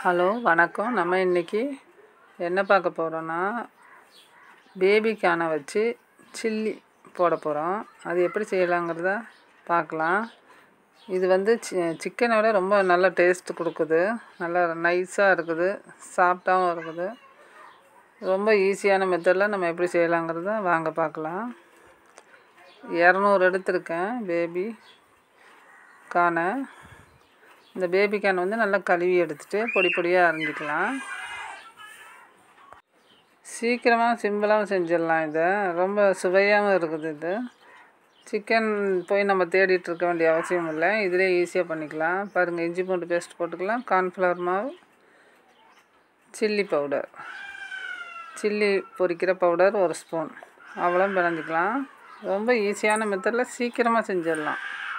hello வணக்கம் நம்ம இன்றைக்கி என்ன பார்க்க போகிறோன்னா பேபிக்கான வச்சு சில்லி போட போகிறோம் அது எப்படி செய்யலாங்கிறத பார்க்கலாம் இது வந்து சி சிக்கனை விட ரொம்ப நல்ல டேஸ்ட் கொடுக்குது நல்லா நைஸாக இருக்குது சாஃப்டாகவும் இருக்குது ரொம்ப ஈஸியான மெத்தடில் நம்ம எப்படி செய்யலாங்கிறத வாங்க பார்க்கலாம் இரநூறு எடுத்திருக்கேன் பேபி கானை இந்த பேபி கேன் வந்து நல்லா கழுவி எடுத்துகிட்டு பொடி பொடியாக அரைஞ்சிக்கலாம் சீக்கிரமாக சிம்பிளாகவும் செஞ்சிடலாம் இதை ரொம்ப சுவையாகவும் இருக்குது இது சிக்கன் போய் நம்ம தேடிட்டு இருக்க வேண்டிய அவசியம் இல்லை இதிலே ஈஸியாக பண்ணிக்கலாம் பாருங்கள் இஞ்சி பூண்டு பேஸ்ட் போட்டுக்கலாம் கார்ன்ஃப்ளவர் மாவு சில்லி பவுடர் சில்லி பொரிக்கிற பவுடர் ஒரு ஸ்பூன் அவ்வளோ பிணைஞ்சிக்கலாம் ரொம்ப ஈஸியான மெத்தடில் சீக்கிரமாக செஞ்சிடலாம்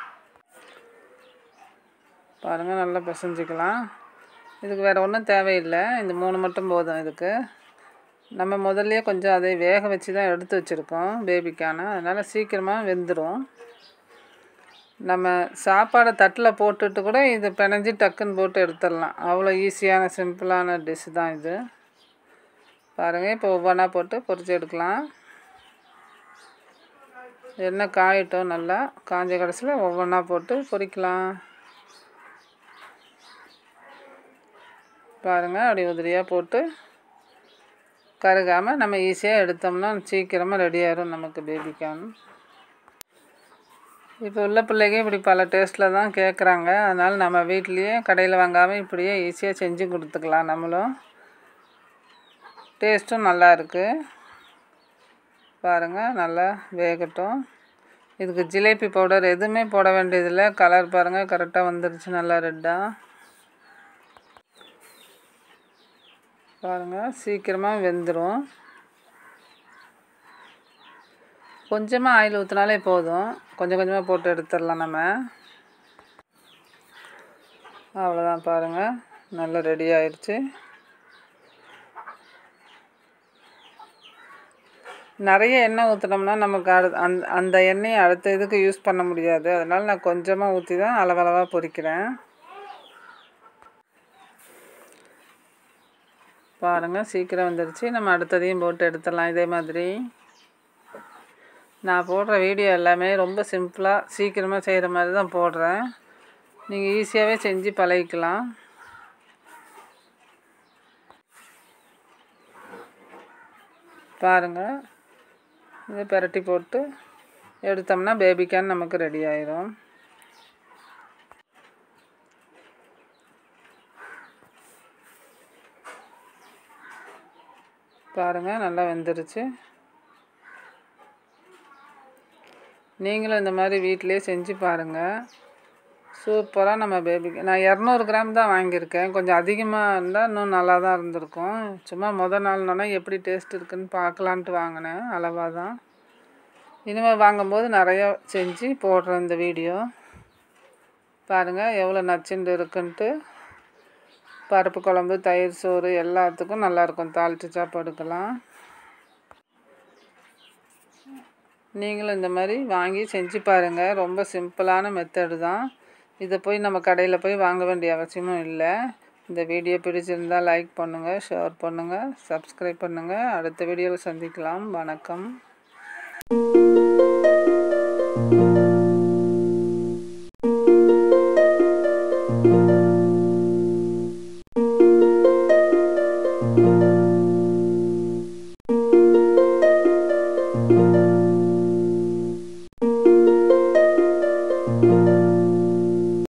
பாருங்கள் நல்லா பிசைஞ்சிக்கலாம் இதுக்கு வேறு ஒன்றும் தேவையில்லை இந்த மூணு மட்டும் போதும் இதுக்கு நம்ம முதல்லையே கொஞ்சம் அதை வேக வச்சு தான் எடுத்து வச்சுருக்கோம் பேபிக்கான அதனால் சீக்கிரமாக வெந்துடும் நம்ம சாப்பாடை தட்டில் போட்டுட்டு கூட இதை பிணைஞ்சி டக்குன்னு போட்டு எடுத்துடலாம் அவ்வளோ ஈஸியான சிம்பிளான டிஷ் தான் இது பாருங்கள் இப்போ ஒவ்வொன்றா போட்டு பொரிச்சு எடுக்கலாம் எண்ணெய் காயட்டும் நல்லா காஞ்ச கடைசியில் ஒவ்வொன்றா போட்டு பொரிக்கலாம் பாருங்கள் அப்படி உதிரியாக போட்டு கருகாமல் நம்ம ஈஸியாக எடுத்தோம்னா சீக்கிரமாக ரெடி ஆயிரும் நமக்கு பேபிக்கான் இப்போ உள்ள பிள்ளைங்க இப்படி பல டேஸ்ட்டில் தான் கேட்குறாங்க அதனால் நம்ம வீட்லேயே கடையில் வாங்காமல் இப்படியே ஈஸியாக செஞ்சு கொடுத்துக்கலாம் நம்மளும் டேஸ்ட்டும் நல்லா இருக்குது பாருங்கள் நல்லா வேகட்டும் இதுக்கு ஜிலேபி பவுடர் எதுவுமே போட வேண்டியதில்லை கலர் பாருங்கள் கரெக்டாக வந்துருச்சு நல்லா ரெட்டாக பாருங்கள் சீக்கிரமாக வெந்துடும் கொஞ்சமாக ஆயில் ஊற்றினாலே போதும் கொஞ்சம் கொஞ்சமாக போட்டு எடுத்துடலாம் நம்ம அவ்வளோதான் பாருங்கள் நல்லா ரெடி ஆயிடுச்சு நிறைய எண்ணெய் ஊற்றினோம்னா நமக்கு அடு அந் அந்த எண்ணெயை அடுத்த இதுக்கு யூஸ் பண்ண முடியாது அதனால் நான் கொஞ்சமாக ஊற்றி தான் அளவளவாக பொரிக்கிறேன் பாருங்கள் சீக்கிரம் வந்துடுச்சு நம்ம அடுத்ததையும் போட்டு எடுத்துடலாம் இதே மாதிரி நான் போடுற வீடியோ எல்லாமே ரொம்ப சிம்பிளாக சீக்கிரமாக செய்கிற மாதிரி தான் போடுறேன் நீங்கள் ஈஸியாகவே செஞ்சு பழகிக்கலாம் பாருங்கள் இதை பெரட்டி போட்டு எடுத்தோம்னா பேபிக்கான் நமக்கு ரெடி ஆயிரும் பாருங்கள் நல்லா வெந்துருச்சு நீங்களும் இந்த மாதிரி வீட்டிலே செஞ்சு பாருங்கள் சூப்பராக நம்ம பேபிக்கு நான் இரநூறு கிராம் தான் வாங்கியிருக்கேன் கொஞ்சம் அதிகமாக இருந்தால் இன்னும் நல்லா தான் இருந்திருக்கும் சும்மா மொதல் நாள்னா எப்படி டேஸ்ட் இருக்குன்னு பார்க்கலான்ட்டு வாங்கினேன் அளவாக தான் இனிமேல் வாங்கும்போது நிறையா செஞ்சு போடுறேன் இந்த வீடியோ பாருங்கள் எவ்வளோ நச்சுண்டு இருக்குன்ட்டு பருப்பு குழம்பு தயிர் சோறு எல்லாத்துக்கும் நல்லாயிருக்கும் தாளித்து சாப்பாடுக்கெல்லாம் நீங்களும் இந்த மாதிரி வாங்கி செஞ்சு பாருங்கள் ரொம்ப சிம்பிளான மெத்தடு தான் இதை போய் நம்ம கடையில் போய் வாங்க வேண்டிய அவசியமும் இல்லை இந்த வீடியோ பிடிச்சிருந்தால் லைக் பண்ணுங்கள் ஷேர் பண்ணுங்கள் சப்ஸ்கிரைப் பண்ணுங்கள் அடுத்த வீடியோவில் சந்திக்கலாம் வணக்கம் thank you